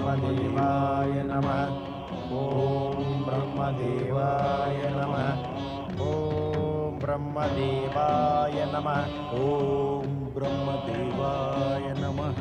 பிரம்மதேவாய நம ஓம் பிரம்மதேவாய நம ஓம் பிரம்மதேவாய நம ஓம் பிரம்மதேவாய நம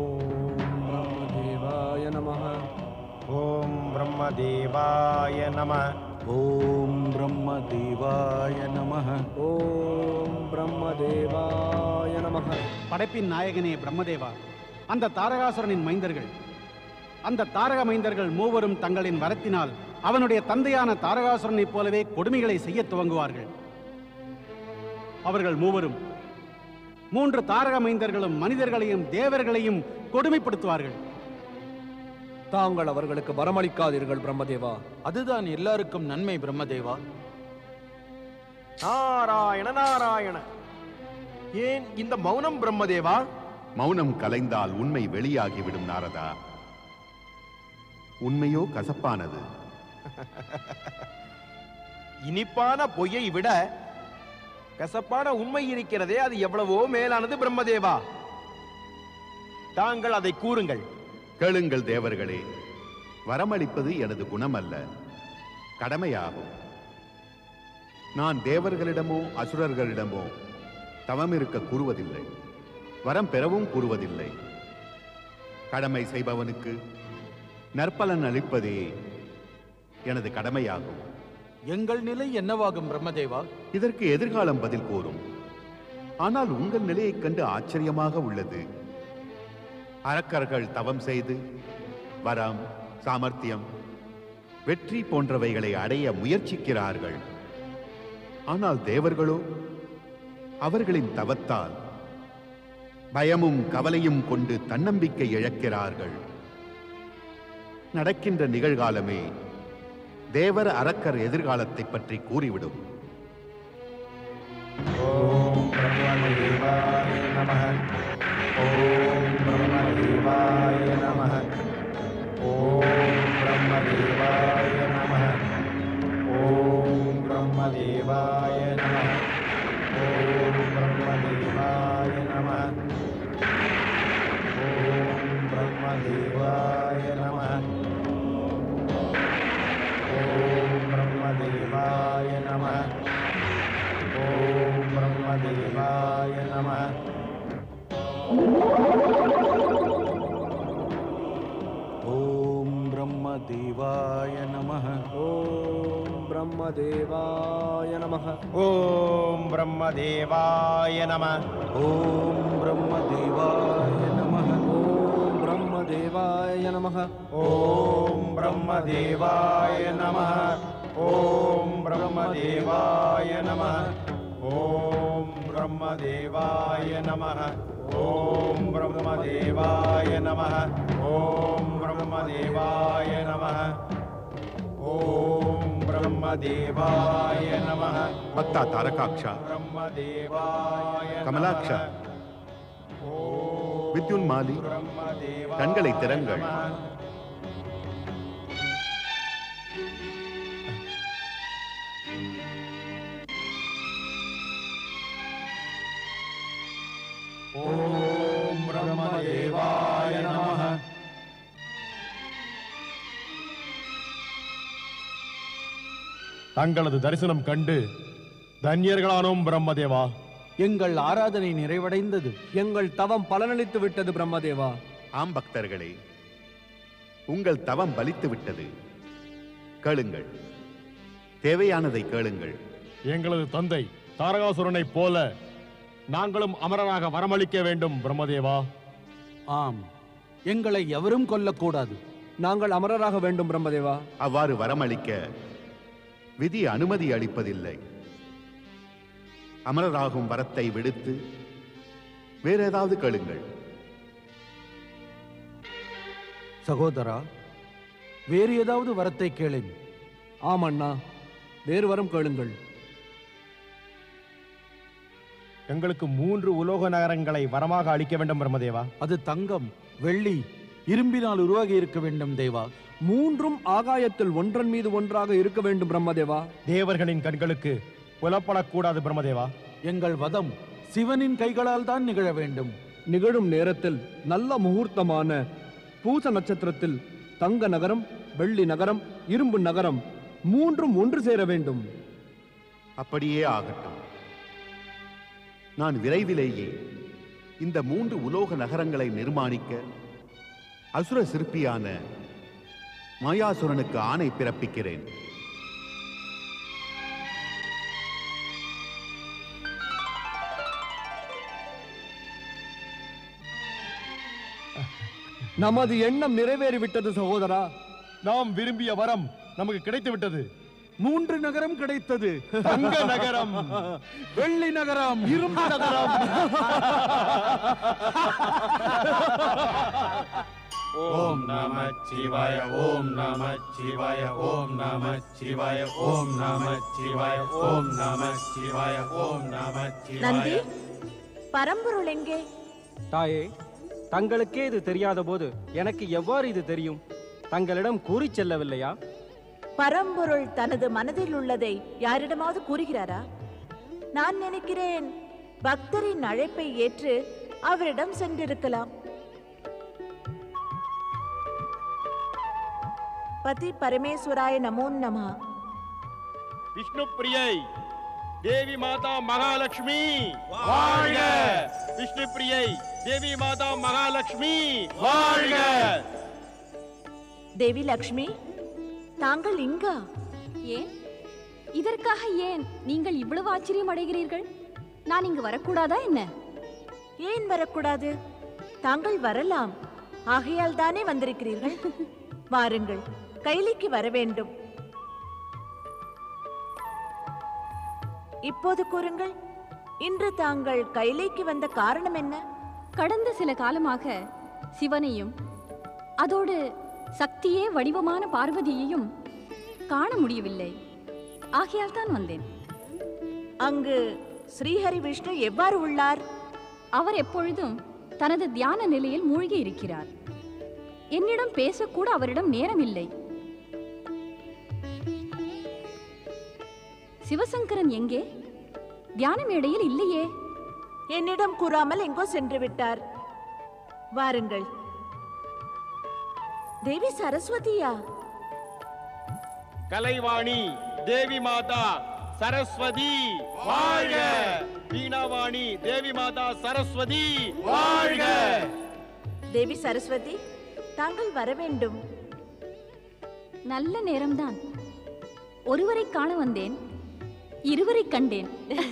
ஓம் பிரம்மதேவாய நம ஓம் பிரம்மதேவாய நம ஓம் பிரம்மதேவாய நம படைப்பின் நாயகனே பிரம்மதேவா அந்த தாரகாசுரனின் மைந்தர்கள் அந்த தாரக மைந்தர்கள் மூவரும் தங்களின் வரத்தினால் அவனுடைய தந்தையான தாரகாசுரனைப் போலவே கொடுமைகளை செய்யத் துவங்குவார்கள் அவர்கள் மூவரும் மூன்று தாரக மைந்தர்களும் மனிதர்களையும் தேவர்களையும் கொடுமைப்படுத்துவார்கள் தாங்கள் அவர்களுக்கு வரமளிக்காதீர்கள் பிரம்மதேவா அதுதான் எல்லாருக்கும் நன்மை பிரம்மதேவா நாராயண நாராயண ஏன் இந்த மௌனம் பிரம்மதேவா மௌனம் கலைந்தால் உண்மை வெளியாகிவிடும் நாரதா உண்மையோ கசப்பானது இனிப்பான பொய்யை விட கசப்பான உண்மை இருக்கிறதே அது எவ்வளவோ மேலானது பிரம்மதேவா தாங்கள் அதை கூறுங்கள் கேளுங்கள் தேவர்களே வரமளிப்பது எனது குணமல்ல கடமையாகும் நான் தேவர்களிடமோ அசுரர்களிடமோ தவம் இருக்க கூறுவதில்லை வரம் பெறவும் கூறுவதில்லை கடமை செய்பவனுக்கு நற்பலன் அளிப்பதே எனது கடமையாகும் எங்கள் நிலை என்னவாகும் பிரம்மதேவா இதற்கு எதிர்காலம் பதில் கூறும் ஆனால் உங்கள் நிலையைக் கண்டு ஆச்சரியமாக உள்ளது அரக்கர்கள் தவம் செய்து வரம் சாமர்த்தியம் வெற்றி போன்றவைகளை அடைய முயற்சிக்கிறார்கள் ஆனால் தேவர்களோ அவர்களின் தவத்தால் பயமும் கவலையும் கொண்டு தன்னம்பிக்கை இழக்கிறார்கள் நடக்கின்ற நிகழ்காலமே தேவர் அரக்கர் எதிர்காலத்தை பற்றி கூறிவிடும் ஓம் பிரம்மதேவாய நம ஓம் பிரம்மதேவாய நம ஓம் பிரம்மதேவாய நம ஓம் பிரம்மதேவாய நம ஓம் பிரம்மதேவாய நம ஓம் பிரம்மதேவாய நம ஓம் பிரம்மதேவாய நம ஓம் பிரம்மதேவாய நம ஓம் பிரம்மதேவாய நம ஓம் பிரம்மதேவாய நம ஓம் பிரம்மதேவாய நம ஓம் பிரம்மதேவாய நம ஓம் பிரம்மதேவாய நம ஓம் பிரம்மதேவாய நம ஓம் பிரம்மதேவாய நம ஓம் பிரம்மதேவாய நம ஓம் பிரம்மதேவாய நம ஓம் பிரம்மதேவாய நம ஓம் பிரம்மதேவாய நம பக்தா தாரகாட்சா பிரம்மதேவாய நம. கமலாக்ஷா ஓம் வித்யுன்மாலி பிரம்மதேவாய கண்களை திறங்கள். நம. ஓம் பிரம்மதேவாய நம தங்களது தரிசனம் கண்டு தன்யர்களானோம் பிரம்மதேவா எங்கள் ஆராதனை நிறைவடைந்தது எங்கள் தவம் பலனளித்து விட்டது பிரம்மதேவா ஆம் பக்தர்களே உங்கள் தவம் பலித்து விட்டது கேளுங்கள் தேவையானதை கேளுங்கள் எங்களது தந்தை தாரகாசுரனைப் போல நாங்களும் அமரராக வரமளிக்க வேண்டும் பிரம்மதேவா ஆம் எங்களை எவரும் கொல்லக்கூடாது நாங்கள் அமரராக வேண்டும் பிரம்மதேவா அவ்வாறு வரமளிக்க விதி அனுமதி அளிப்பதில்லை அமரராகும் வரத்தை விடுத்து வேற ஏதாவது கேளுங்கள் சகோதரா வேறு ஏதாவது வரத்தை கேளேன் ஆம் அண்ணா வேறு வரம் கேளுங்கள் எங்களுக்கு மூன்று உலோக நகரங்களை வரமாக அளிக்க வேண்டும் பிரம்மதேவா அது தங்கம் வெள்ளி இரும்பினால் உருவாகி இருக்க வேண்டும் தேவா மூன்றும் ஆகாயத்தில் ஒன்றன் மீது ஒன்றாக இருக்க வேண்டும் பிரம்மதேவா தேவர்களின் கண்களுக்கு புலப்படக்கூடாது பிரம்மதேவா எங்கள் வதம் சிவனின் கைகளால் தான் நிகழ வேண்டும் நிகழும் நேரத்தில் நல்ல முகூர்த்தமான பூச நட்சத்திரத்தில் தங்க நகரம் வெள்ளி நகரம் இரும்பு நகரம் மூன்றும் ஒன்று சேர வேண்டும் அப்படியே ஆகட்டும் நான் விரைவிலேயே இந்த மூன்று உலோக நகரங்களை நிர்மாணிக்க அசுர சிற்பியான மாயாசுரனுக்கு ஆணை பிறப்பிக்கிறேன் நமது எண்ணம் நிறைவேறிவிட்டது சகோதரா நாம் விரும்பிய வரம் நமக்கு கிடைத்து விட்டது மூன்று நகரம் கிடைத்தது தங்க நகரம் வெள்ளி நகரம் இரும்பு நகரம் ஓம் நம சிவாய ஓம் நம சிவாய ஓம் நம சிவாய ஓம் நம சிவாய ஓம் நம சிவாய ஓம் நம நந்தி சிவாய பரம்பொருள் எங்கே தாயே தங்களுக்கே இது தெரியாத போது எனக்கு எவ்வாறு இது தெரியும் தங்களிடம் கூறிச் செல்லவில்லையா பரம்பொருள் தனது மனதில் உள்ளதை யாரிடமாவது கூறுகிறாரா நான் நினைக்கிறேன் பக்தரின் அழைப்பை ஏற்று அவரிடம் சென்றிருக்கலாம் பதி பரமேஸ்வராய நமோ நமः விஷ்ணு பிரியை தேவி மாதா மகாலட்சுமி வாழ்க விஷ்ணு பிரியை தேவி மாதா மகாலட்சுமி வாழ்க தேவி லக்ஷ்மி தாங்கள் இங்கா ஏன் இதற்காக ஏன் நீங்கள் இவ்வளவு ஆச்சரியம் அடைகிறீர்கள் நான் இங்கு வரக்கூடாதா என்ன ஏன் வரக்கூடாது தாங்கள் வரலாம் ஆகையால் தானே வந்திருக்கிறீர்கள் வாருங்கள் கைலிக்கு வர வேண்டும் இப்போது கூறுங்கள் இன்று தாங்கள் கைலைக்கு வந்த காரணம் என்ன கடந்த சில காலமாக சிவனையும் அதோடு சக்தியே வடிவமான பார்வதியையும் காண முடியவில்லை ஆகையால் தான் வந்தேன் அங்கு ஸ்ரீஹரி விஷ்ணு எவ்வாறு உள்ளார் அவர் எப்பொழுதும் தனது தியான நிலையில் மூழ்கி இருக்கிறார் என்னிடம் பேசக்கூட அவரிடம் நேரம் இல்லை சிவசங்கரன் எங்கே தியான மேடையில் இல்லையே என்னிடம் கூறாமல் எங்கோ சென்று விட்டார் வாருங்கள் தேவி சரஸ்வதியா கலைவாணி தேவி மாதா சரஸ்வதி வாழ்க வீணாவாணி தேவி மாதா சரஸ்வதி வாழ்க தேவி சரஸ்வதி தாங்கள் வர வேண்டும் நல்ல நேரம்தான் ஒருவரை காண வந்தேன் இருவரை கண்டேன்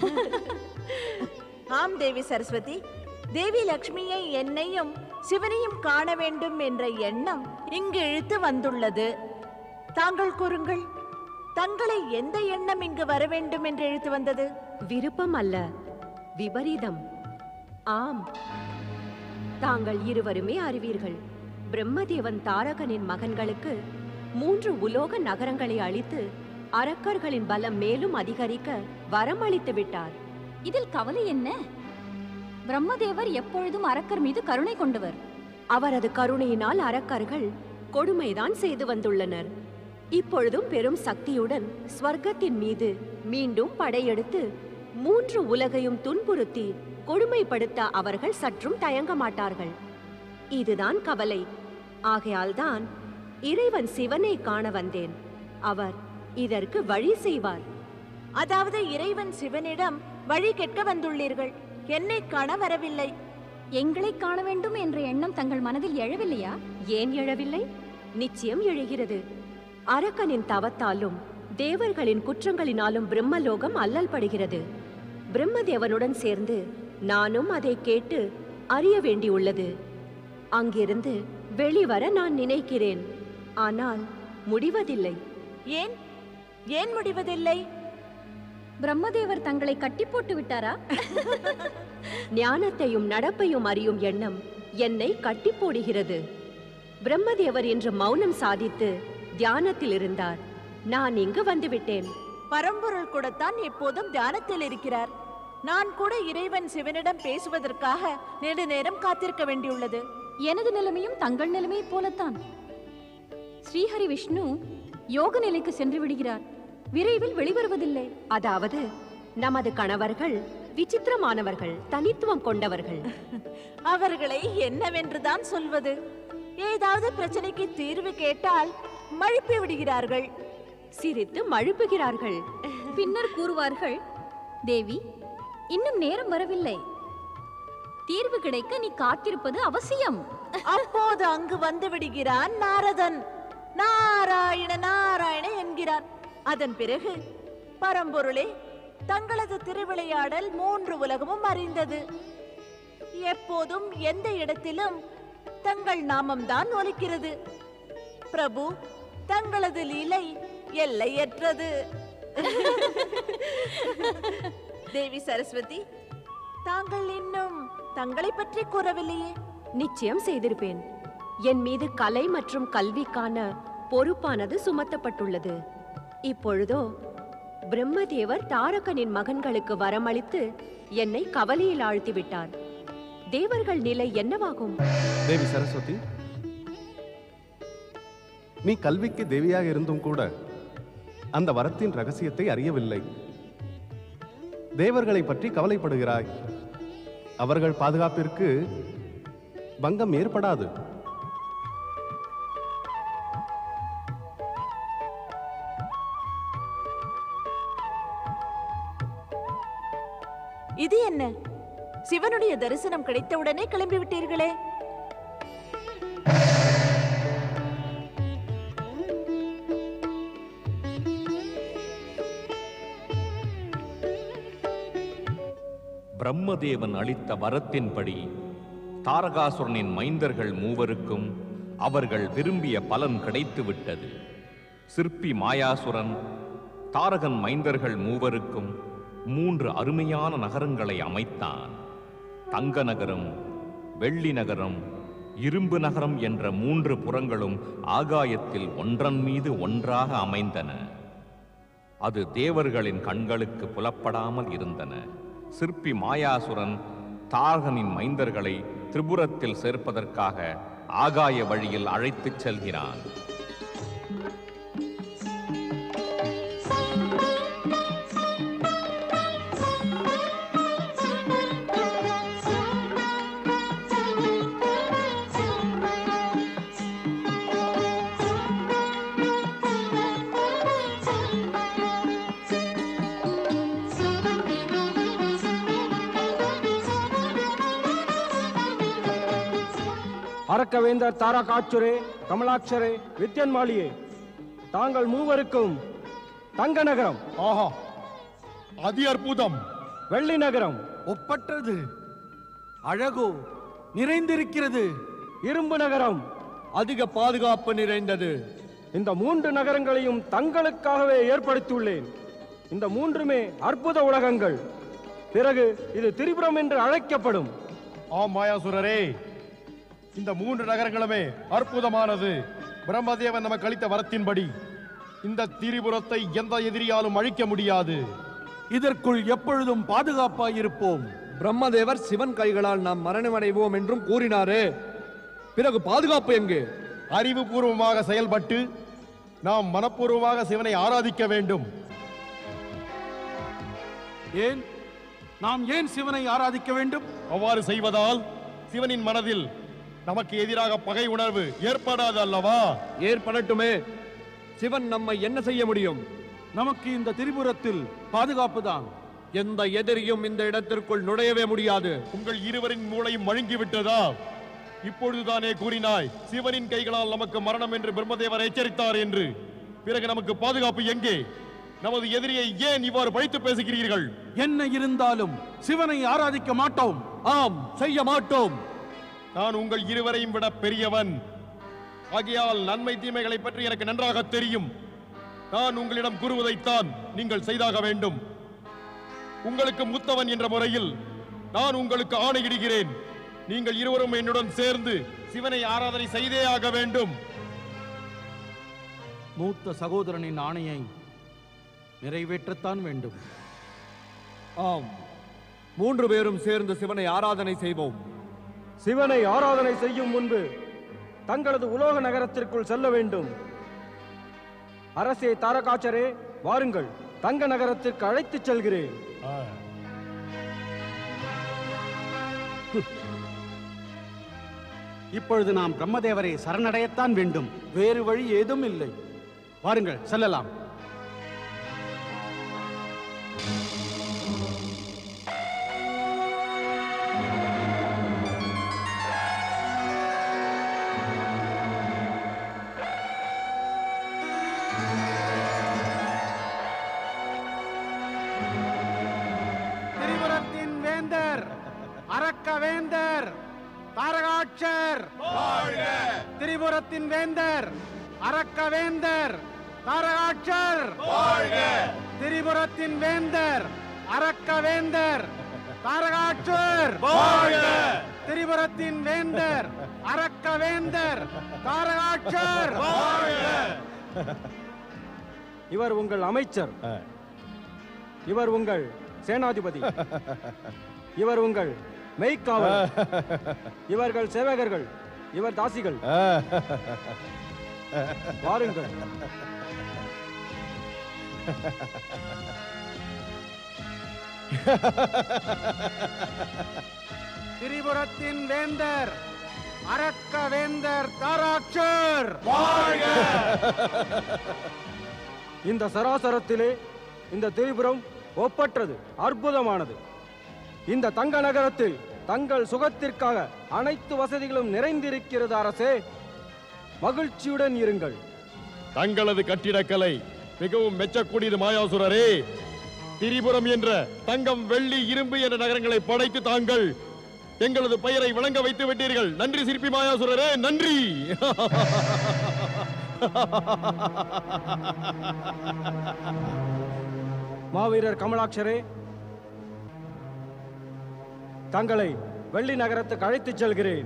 ஆம் தேவி சரஸ்வதி தேவி லக்ஷ்மியை என்னையும் சிவனையும் காண வேண்டும் என்ற எண்ணம் இங்கு இழுத்து வந்துள்ளது தாங்கள் கூறுங்கள் தங்களை எந்த எண்ணம் இங்கு வர வேண்டும் என்று இழுத்து வந்தது விருப்பம் அல்ல விபரீதம் ஆம் தாங்கள் இருவருமே அறிவீர்கள் பிரம்மதேவன் தாரகனின் மகன்களுக்கு மூன்று உலோக நகரங்களை அளித்து அரக்கர்களின் பலம் மேலும் அதிகரிக்க வரமளித்து விட்டார் இதில் கவலை என்ன பிரம்மதேவர் எப்பொழுதும் அரக்கர் மீது கருணை கொண்டவர் அவரது கருணையினால் அரக்கர்கள் கொடுமைதான் செய்து வந்துள்ளனர் இப்பொழுதும் பெரும் சக்தியுடன் ஸ்வர்க்கத்தின் மீது மீண்டும் படையெடுத்து மூன்று உலகையும் துன்புறுத்தி கொடுமைப்படுத்த அவர்கள் சற்றும் தயங்க மாட்டார்கள் இதுதான் கவலை ஆகையால்தான் இறைவன் சிவனை காண வந்தேன் அவர் இதற்கு வழி செய்வார் அதாவது இறைவன் சிவனிடம் வழி கேட்க வந்துள்ளீர்கள் என்னை காண வரவில்லை எங்களை காண வேண்டும் என்ற எண்ணம் தங்கள் மனதில் எழவில்லையா ஏன் எழவில்லை நிச்சயம் எழுகிறது அரக்கனின் தவத்தாலும் தேவர்களின் குற்றங்களினாலும் பிரம்மலோகம் அல்லல் படுகிறது பிரம்மதேவனுடன் சேர்ந்து நானும் அதை கேட்டு அறிய வேண்டியுள்ளது அங்கிருந்து வெளிவர நான் நினைக்கிறேன் ஆனால் முடிவதில்லை ஏன் ஏன் முடிவதில்லை பிரம்மதேவர் தங்களை கட்டி போட்டு விட்டாரா ஞானத்தையும் நடப்பையும் அறியும் எண்ணம் என்னை கட்டி போடுகிறது பிரம்மதேவர் என்ற மௌனம் சாதித்து தியானத்தில் இருந்தார் நான் இங்கு வந்துவிட்டேன் பரம்பொருள் கூடத்தான் எப்போதும் தியானத்தில் இருக்கிறார் நான் கூட இறைவன் சிவனிடம் பேசுவதற்காக நெடுநேரம் காத்திருக்க வேண்டியுள்ளது எனது நிலைமையும் தங்கள் நிலைமையைப் போலத்தான் ஸ்ரீஹரி விஷ்ணு யோக நிலைக்கு சென்று விடுகிறார் விரைவில் வெளிவருவதில்லை அதாவது நமது கணவர்கள் விசித்திரமானவர்கள் தனித்துவம் கொண்டவர்கள் அவர்களை என்னவென்றுதான் சொல்வது ஏதாவது பிரச்சனைக்கு தீர்வு கேட்டால் மழுப்பி விடுகிறார்கள் சிரித்து மழுப்புகிறார்கள் பின்னர் கூறுவார்கள் தேவி இன்னும் நேரம் வரவில்லை தீர்வு கிடைக்க நீ காத்திருப்பது அவசியம் அப்போது அங்கு வந்து விடுகிறான் நாரதன் நாராயண நாராயண என்கிறான் அதன் பிறகு பரம்பொருளே தங்களது திருவிளையாடல் மூன்று உலகமும் அறிந்தது எப்போதும் எந்த இடத்திலும் தங்கள் நாமம்தான் ஒலிக்கிறது பிரபு தங்களது லீலை எல்லையற்றது தேவி சரஸ்வதி தாங்கள் இன்னும் தங்களை பற்றி கூறவில்லையே நிச்சயம் செய்திருப்பேன் என் மீது கலை மற்றும் கல்விக்கான பொறுப்பானது சுமத்தப்பட்டுள்ளது இப்பொழுதோ பிரம்மதேவர் தாரகனின் மகன்களுக்கு வரமளித்து என்னை கவலையில் ஆழ்த்திவிட்டார் தேவர்கள் நிலை என்னவாகும் தேவி சரஸ்வதி நீ கல்விக்கு தேவியாக இருந்தும் கூட அந்த வரத்தின் ரகசியத்தை அறியவில்லை தேவர்களை பற்றி கவலைப்படுகிறாய் அவர்கள் பாதுகாப்பிற்கு பங்கம் ஏற்படாது இது என்ன சிவனுடைய தரிசனம் கிடைத்தவுடனே கிளம்பி விட்டீர்களே பிரம்மதேவன் அளித்த வரத்தின்படி தாரகாசுரனின் மைந்தர்கள் மூவருக்கும் அவர்கள் விரும்பிய பலன் கிடைத்துவிட்டது சிற்பி மாயாசுரன் தாரகன் மைந்தர்கள் மூவருக்கும் மூன்று அருமையான நகரங்களை அமைத்தான் தங்க நகரம் வெள்ளி நகரம் இரும்பு நகரம் என்ற மூன்று புறங்களும் ஆகாயத்தில் ஒன்றன் மீது ஒன்றாக அமைந்தன அது தேவர்களின் கண்களுக்கு புலப்படாமல் இருந்தன சிற்பி மாயாசுரன் தாரகனின் மைந்தர்களை திரிபுரத்தில் சேர்ப்பதற்காக ஆகாய வழியில் அழைத்துச் செல்கிறான் அரக்கவேந்தர் தாரகாச்சுரே கமலாட்சரே வித்யன்மாலியே தாங்கள் மூவருக்கும் தங்க நகரம் ஆஹா அதி அற்புதம் வெள்ளி நகரம் ஒப்பற்றது அழகோ நிறைந்திருக்கிறது இரும்பு நகரம் அதிக பாதுகாப்பு நிறைந்தது இந்த மூன்று நகரங்களையும் தங்களுக்காகவே ஏற்படுத்தியுள்ளேன் இந்த மூன்றுமே அற்புத உலகங்கள் பிறகு இது திரிபுரம் என்று அழைக்கப்படும் ஆம் மாயாசுரரே இந்த மூன்று நகரங்களுமே அற்புதமானது பிரம்மதேவன் நமக்கு அளித்த வரத்தின்படி இந்த திரிபுரத்தை எந்த எதிரியாலும் அழிக்க முடியாது இதற்குள் எப்பொழுதும் பாதுகாப்பாயிருப்போம் பிரம்மதேவர் சிவன் கைகளால் நாம் மரணமடைவோம் என்றும் கூறினாரே பிறகு பாதுகாப்பு எங்கே அறிவுபூர்வமாக செயல்பட்டு நாம் மனப்பூர்வமாக சிவனை ஆராதிக்க வேண்டும் ஏன் நாம் ஏன் சிவனை ஆராதிக்க வேண்டும் அவ்வாறு செய்வதால் சிவனின் மனதில் நமக்கு எதிராக பகை உணர்வு ஏற்படாது அல்லவா ஏற்படட்டுமே சிவன் நம்மை என்ன செய்ய முடியும் நமக்கு இந்த திரிபுரத்தில் பாதுகாப்பு தான் எந்த எதிரியும் இந்த இடத்திற்குள் நுழையவே முடியாது உங்கள் இருவரின் மூளையும் மழுங்கி விட்டதா இப்பொழுதுதானே கூறினாய் சிவனின் கைகளால் நமக்கு மரணம் என்று பிரம்மதேவர் எச்சரித்தார் என்று பிறகு நமக்கு பாதுகாப்பு எங்கே நமது எதிரியை ஏன் இவ்வாறு பழித்து பேசுகிறீர்கள் என்ன இருந்தாலும் சிவனை ஆராதிக்க மாட்டோம் ஆம் செய்ய மாட்டோம் நான் உங்கள் இருவரையும் விட பெரியவன் ஆகையால் நன்மை தீமைகளை பற்றி எனக்கு நன்றாக தெரியும் நான் உங்களிடம் கூறுவதைத்தான் நீங்கள் செய்தாக வேண்டும் உங்களுக்கு மூத்தவன் என்ற முறையில் நான் உங்களுக்கு ஆணையிடுகிறேன் நீங்கள் இருவரும் என்னுடன் சேர்ந்து சிவனை ஆராதனை செய்தே ஆக வேண்டும் மூத்த சகோதரனின் ஆணையை நிறைவேற்றத்தான் வேண்டும் ஆம் மூன்று பேரும் சேர்ந்து சிவனை ஆராதனை செய்வோம் சிவனை ஆராதனை செய்யும் முன்பு தங்களது உலோக நகரத்திற்குள் செல்ல வேண்டும் அரசே தாரகாச்சரே வாருங்கள் தங்க நகரத்திற்கு அழைத்துச் செல்கிறேன் இப்பொழுது நாம் பிரம்மதேவரை சரணடையத்தான் வேண்டும் வேறு வழி ஏதும் இல்லை வாருங்கள் செல்லலாம் திரிபுரத்தின் வேந்தர் அரக்க வேந்தர் தாரகாட்சர் திரிபுரத்தின் வேந்தர் அரக்க வேந்தர் தாரகாட்சர் திரிபுரத்தின் வேந்தர் அரக்க வேந்தர் தாரகாட்சர் திரிபுரத்தின் வேந்தர் அரக்க வேந்தர் தாரகாட்சர் இவர் உங்கள் அமைச்சர் இவர் உங்கள் சேனாதிபதி இவர் உங்கள் மெய்க்காவல் இவர்கள் சேவகர்கள் இவர் தாசிகள் வாருங்கள் திரிபுரத்தின் வேந்தர் அரக்க வேந்தர் தாராட்சர் இந்த சராசரத்திலே இந்த திரிபுரம் ஒப்பற்றது அற்புதமானது இந்த தங்க நகரத்தில் தங்கள் சுகத்திற்காக அனைத்து வசதிகளும் நிறைந்திருக்கிறது அரசே மகிழ்ச்சியுடன் இருங்கள் தங்களது கட்டிடக்கலை மிகவும் மெச்சக்கூடியது மாயாசுரரே திரிபுரம் என்ற தங்கம் வெள்ளி இரும்பு என்ற நகரங்களை படைத்து தாங்கள் எங்களது பெயரை விளங்க வைத்து விட்டீர்கள் நன்றி சிற்பி மாயாசுரரே நன்றி மாவீரர் கமலாட்சரே தங்களை வெள்ளி நகரத்துக்கு அழைத்துச் செல்கிறேன்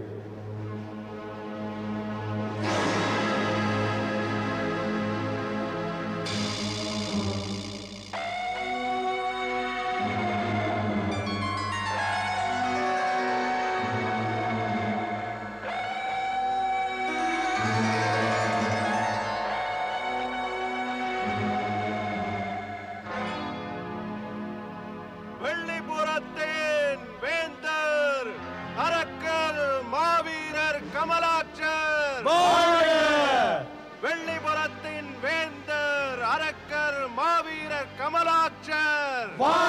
வெள்ளிபுரத்தின் வேந்தர் அரக்கல் மாவீரர் கமலாட்சர் வெள்ளிபுரத்தின் வேந்தர் அரக்கர் மாவீரர் கமலாட்சர்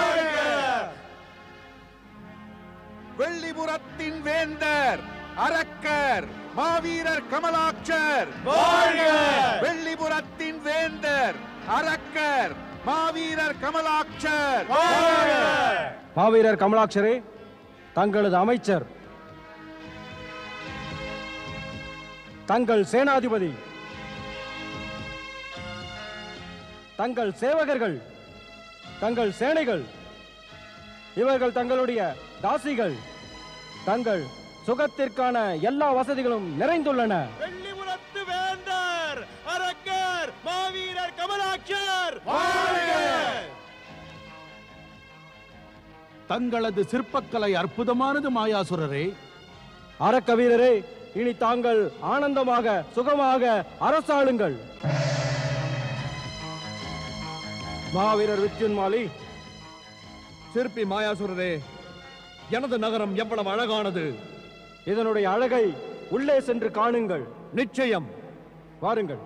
வெள்ளிபுரத்தின் வேந்தர் அரக்கர் மாவீரர் கமலாட்சர் வெள்ளிபுரத்தின் வேந்தர் அரக்கர் மாவீரர் கமலாட்சர் மாவீரர் கமலாட்சரே தங்களது அமைச்சர் தங்கள் சேனாதிபதி தங்கள் சேவகர்கள் தங்கள் சேனைகள் இவர்கள் தங்களுடைய தாசிகள் தங்கள் சுகத்திற்கான எல்லா வசதிகளும் நிறைந்துள்ளன வெள்ளிபுரத்து வேந்தர் அரக்கர் மாவீரர் கமலாட்சர் தங்களது சிற்பக்கலை அற்புதமானது மாயாசுரரே அரக்க வீரரே இனி தாங்கள் ஆனந்தமாக சுகமாக அரசாளுங்கள் மாவீரர் வித்யுன்மாலி சிற்பி மாயாசுரரே எனது நகரம் எவ்வளவு அழகானது இதனுடைய அழகை உள்ளே சென்று காணுங்கள் நிச்சயம் வாருங்கள்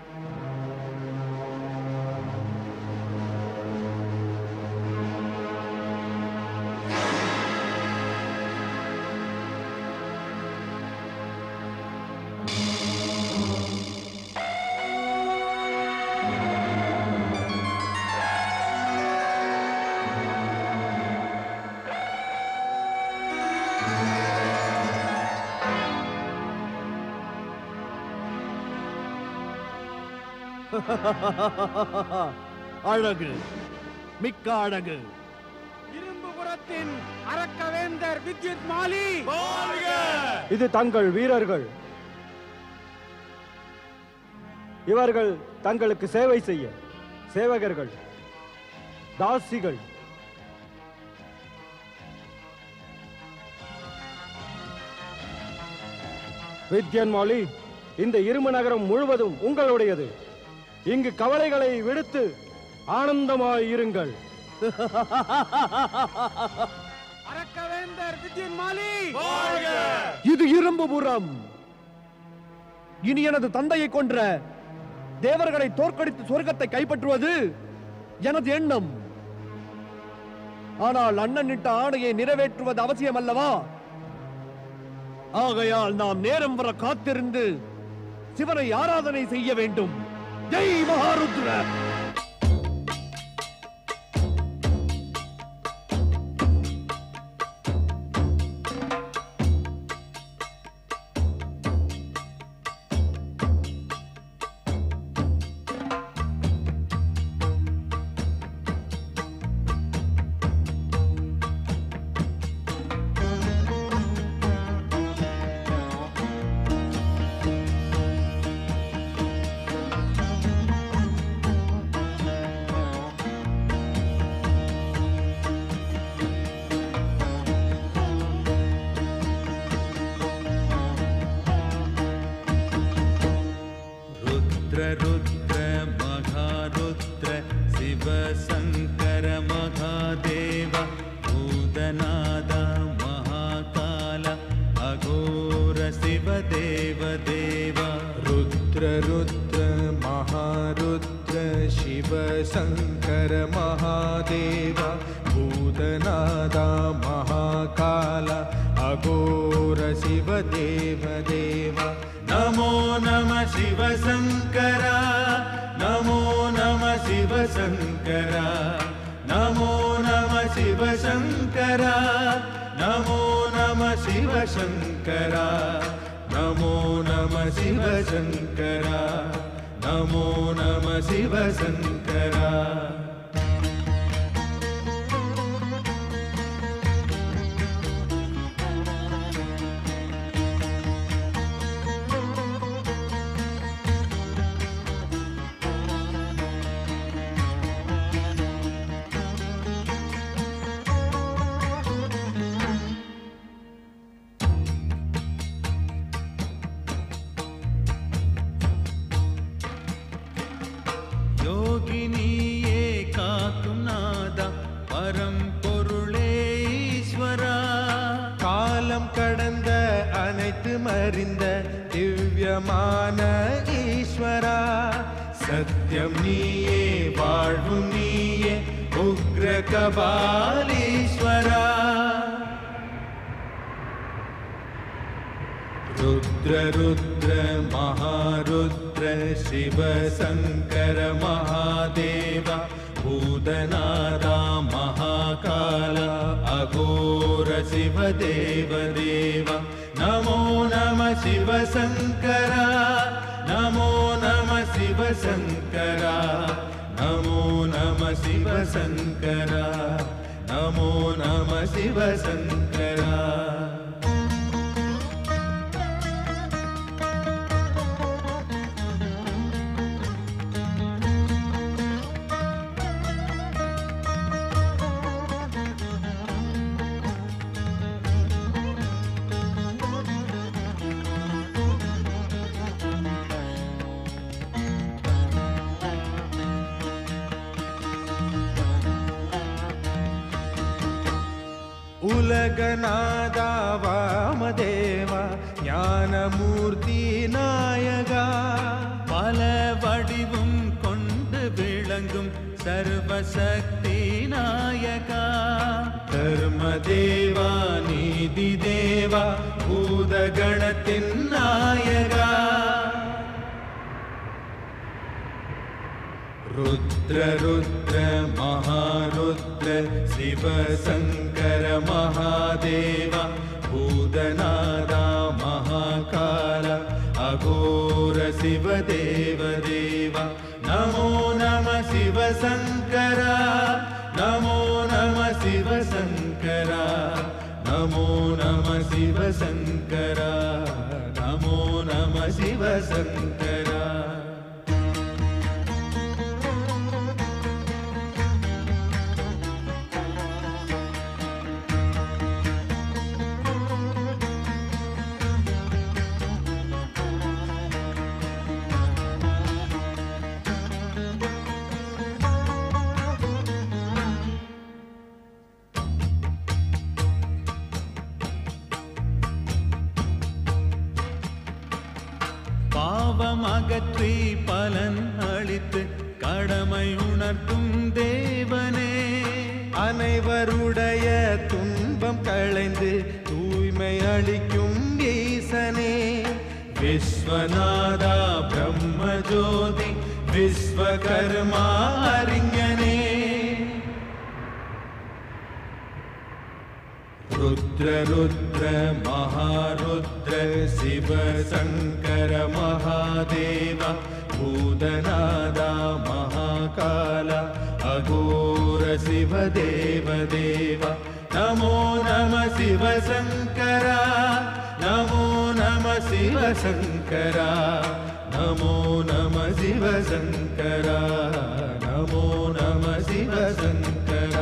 அழகு மிக்க அழகு இரும்புபுரத்தின் அரக்க வேந்தர் வித்யுத் மாலி இது தங்கள் வீரர்கள் இவர்கள் தங்களுக்கு சேவை செய்ய சேவகர்கள் தாசிகள் வித்யன்மாலி இந்த இரும்பு நகரம் முழுவதும் உங்களுடையது இங்கு கவலைகளை விடுத்து ஆனந்தமாய் இருங்கள் அரக்க வேந்தர் வித்யுத் மாலி இது இரும்புபுரம் இனி எனது தந்தையை கொன்ற தேவர்களை தோற்கடித்து சொர்க்கத்தை கைப்பற்றுவது எனது எண்ணம் ஆனால் அண்ணன் இட்ட ஆணையை நிறைவேற்றுவது அவசியம் அல்லவா ஆகையால் நாம் நேரம் வர காத்திருந்து சிவனை ஆராதனை செய்ய வேண்டும் ஜெய் மகாருத்ர रुद्र रुद्र महारुद्र शिव शङ्कर महादेव भूतनाद महाकाल अघोर शिव देव देव रुद्र रुद्र महारुद्र शिव शङ्कर महादेव भूतनादा महाकाल अघोर शिव देव देव नमो नमः शिव शङ्कर नमो नमः शिव शङ्कर नमो नमः शिव शङ्कर नमो नमः शिव शङ्कर नमो नमः शिव शङ्कर नमो नमः शिव शङ्कर யோகினியே காக்கும் நாதா பரம்பொருளே ஈஸ்வரா காலம் கடந்த அனைத்து மறிந்த திவ்யமான ஈஸ்வரா சத்யம் நீயே வாழ்வும் நீயே உக்ர கபாலீஸ்வரா रुद्र रुद्र महारुद्र शिव शङ्कर महादेव भूतनादा महाकाल अघोर शिव देव देव नमो नमः शिव शङ्कर नमो नमः शिव शङ्कर नमो नमः शिव शङ्कर नमो नमः शिव शङ्कर உலகநாதா வாமதேவா ஞானமூர்த்தி நாயகா பல வடிவும் கொண்டு விளங்கும் சர்வசக்தி நாயகா தர்மதேவா நீதி தேவா பூதகணத்தின் நாயகா रुद्र रुद्र महारुद्र शिव शङ्कर महादेव भूतनादा महाकाल अघोर शिव देव देव नमो नमः शिव शङ्कर नमो नमः शिव शङ्कर नमो नमः शिव शङ्कर नमो नमः शिव शङ्कर எல்லாம் அகற்றி பலன் அளித்து கடமை உணர்த்தும் தேவனே அனைவருடைய துன்பம் களைந்து தூய்மை அளிக்கும் ஈசனே விஸ்வநாதா பிரம்மஜோதி விஸ்வகர்மா அறிஞனே ருத்ர ருத்ர மகாருத்ர சிவ சங்கர மகாதேவ பூதநாதா மகாகால அகோர சிவ தேவ தேவ நமோ நம சிவ சங்கரா நமோ நம சிவ சங்கரா நமோ நம சிவ சங்கரா நமோ நம சிவ சங்கரா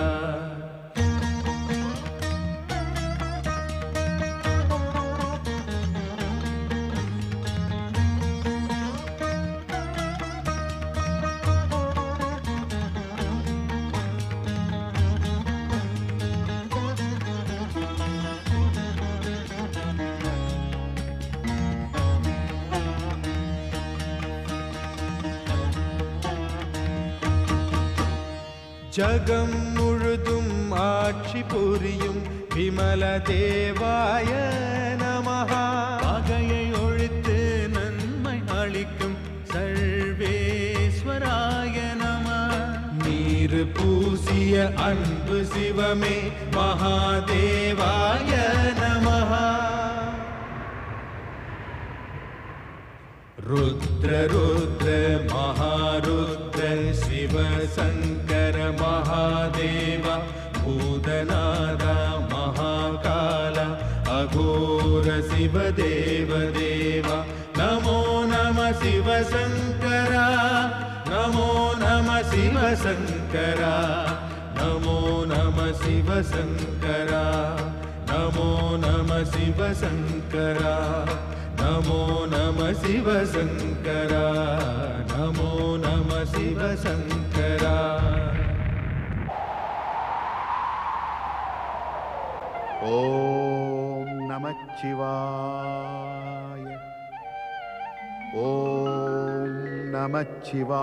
ஜகம் முழுதும் ஆட்சி புரியும் விமல தேவாய நமஹா பகையை ஒழித்து நன்மை அளிக்கும் சர்வேஸ்வராய நம நீர் பூசிய அன்பு சிவமே மகாதேவாய நமஹா ருத்ர ருத்ர மகாருத்ர சிவ சங்கர மகாதேவ பூதநாதா மகாகால அகோர சிவ தேவ தேவ நமோ நம சிவ சங்கரா நமோ நம சிவ சங்கரா நமோ நம சிவ சங்கரா நமோ நம சிவ சங்கரா நமோ நம சிவ சங்கரா நமோ நம சிவ சங்கரா ஓம் நமச்சிவாய ஓம் நமச்சிவாய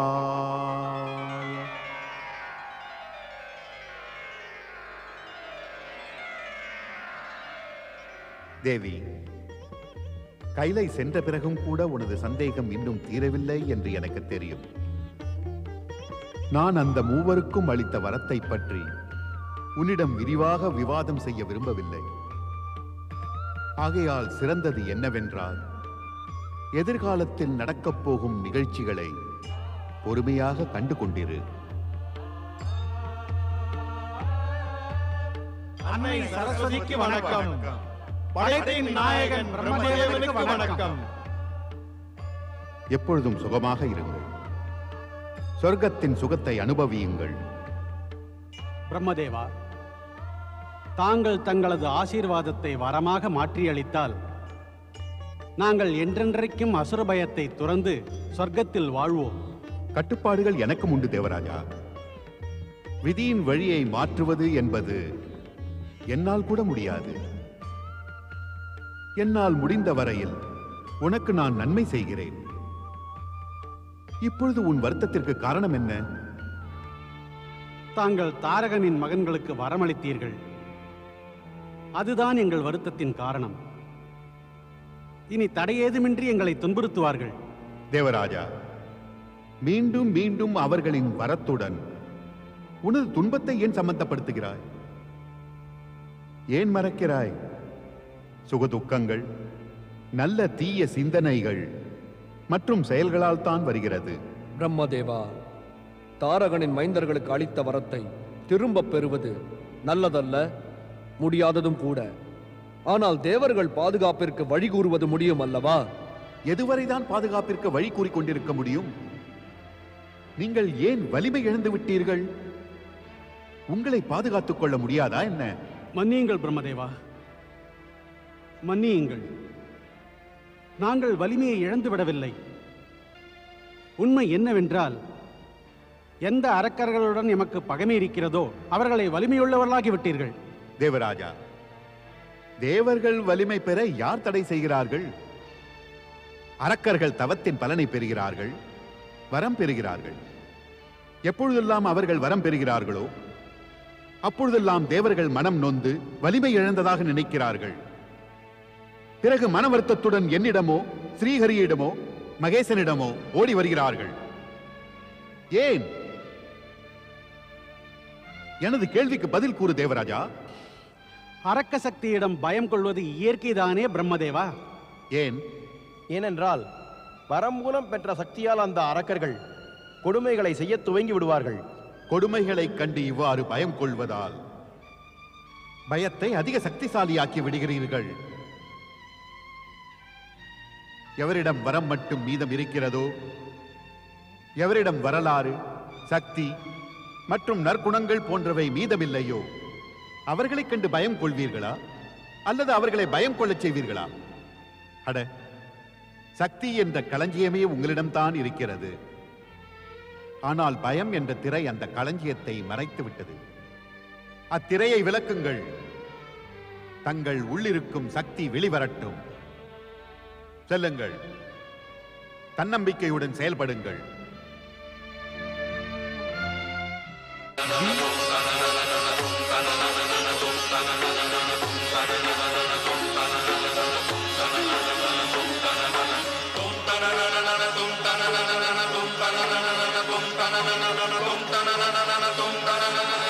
தேவி கைலை சென்ற பிறகும் கூட உனது சந்தேகம் இன்னும் தீரவில்லை என்று எனக்கு தெரியும் நான் அந்த மூவருக்கும் அளித்த வரத்தை பற்றி உன்னிடம் விரிவாக விவாதம் செய்ய விரும்பவில்லை ஆகையால் சிறந்தது என்னவென்றால் எதிர்காலத்தில் நடக்கப் போகும் நிகழ்ச்சிகளை பொறுமையாக கண்டு கொண்டிரு அன்னை சரஸ்வதிக்கு வணக்கம் படைப்பின் நாயகன் பிரம்மதேவனுக்கு வணக்கம் எப்பொழுதும் சுகமாக இருங்கள் சொர்க்கத்தின் சுகத்தை அனுபவியுங்கள் பிரம்மதேவா தாங்கள் தங்களது ஆசீர்வாதத்தை வரமாக மாற்றியளித்தால் நாங்கள் என்றென்றைக்கும் அசுர பயத்தை துறந்து சொர்க்கத்தில் வாழ்வோம் கட்டுப்பாடுகள் எனக்கும் உண்டு தேவராஜா விதியின் வழியை மாற்றுவது என்பது என்னால் கூட முடியாது என்னால் முடிந்த வரையில் உனக்கு நான் நன்மை செய்கிறேன் இப்பொழுது உன் வருத்தத்திற்கு காரணம் என்ன தாங்கள் தாரகனின் மகன்களுக்கு வரமளித்தீர்கள் அதுதான் எங்கள் வருத்தத்தின் காரணம் இனி தடையேதுமின்றி எங்களை துன்புறுத்துவார்கள் தேவராஜா மீண்டும் மீண்டும் அவர்களின் வரத்துடன் உனது துன்பத்தை ஏன் சம்பந்தப்படுத்துகிறாய் ஏன் மறக்கிறாய் சுகதுக்கங்கள் நல்ல தீய சிந்தனைகள் மற்றும் செயல்களால் தான் வருகிறது பிரம்மதேவா தாரகனின் மைந்தர்களுக்கு அளித்த வரத்தை திரும்பப் பெறுவது நல்லதல்ல முடியாததும் கூட ஆனால் தேவர்கள் பாதுகாப்பிற்கு வழி கூறுவது முடியும் அல்லவா எதுவரைதான் பாதுகாப்பிற்கு வழி கூறிக் கொண்டிருக்க முடியும் நீங்கள் ஏன் வலிமை இழந்து விட்டீர்கள் உங்களை பாதுகாத்துக் கொள்ள முடியாதா என்ன மன்னியுங்கள் பிரம்மதேவா மன்னியுங்கள் நாங்கள் வலிமையை இழந்து விடவில்லை உண்மை என்னவென்றால் எந்த அரக்கர்களுடன் எமக்கு பகைமை இருக்கிறதோ அவர்களை வலிமையுள்ளவர்களாகி விட்டீர்கள் தேவராஜா தேவர்கள் வலிமை பெற யார் தடை செய்கிறார்கள் அரக்கர்கள் தவத்தின் பலனை பெறுகிறார்கள் வரம் பெறுகிறார்கள் எப்பொழுதெல்லாம் அவர்கள் வரம் பெறுகிறார்களோ அப்பொழுதெல்லாம் தேவர்கள் மனம் நொந்து வலிமை இழந்ததாக நினைக்கிறார்கள் பிறகு மன வருத்தத்துடன் என்னிடமோ ஸ்ரீஹரியிடமோ மகேசனிடமோ ஓடி வருகிறார்கள் ஏன் எனது கேள்விக்கு பதில் கூறு தேவராஜா அரக்க சக்தியிடம் பயம் கொள்வது இயற்கைதானே பிரம்மதேவா ஏன் ஏனென்றால் வரம் மூலம் பெற்ற சக்தியால் அந்த அரக்கர்கள் கொடுமைகளை செய்ய துவங்கி விடுவார்கள் கொடுமைகளைக் கண்டு இவ்வாறு பயம் கொள்வதால் பயத்தை அதிக சக்திசாலியாக்கி விடுகிறீர்கள் எவரிடம் வரம் மட்டும் மீதம் இருக்கிறதோ எவரிடம் வரலாறு சக்தி மற்றும் நற்குணங்கள் போன்றவை மீதமில்லையோ அவர்களைக் கண்டு பயம் கொள்வீர்களா அல்லது அவர்களை பயம் கொள்ளச் செய்வீர்களா அட சக்தி என்ற களஞ்சியமே உங்களிடம்தான் இருக்கிறது ஆனால் பயம் என்ற திரை அந்த களஞ்சியத்தை மறைத்து விட்டது அத்திரையை விளக்குங்கள் தங்கள் உள்ளிருக்கும் சக்தி வெளிவரட்டும் செல்லுங்கள் தன்னம்பிக்கையுடன் செயல்படுங்கள் tum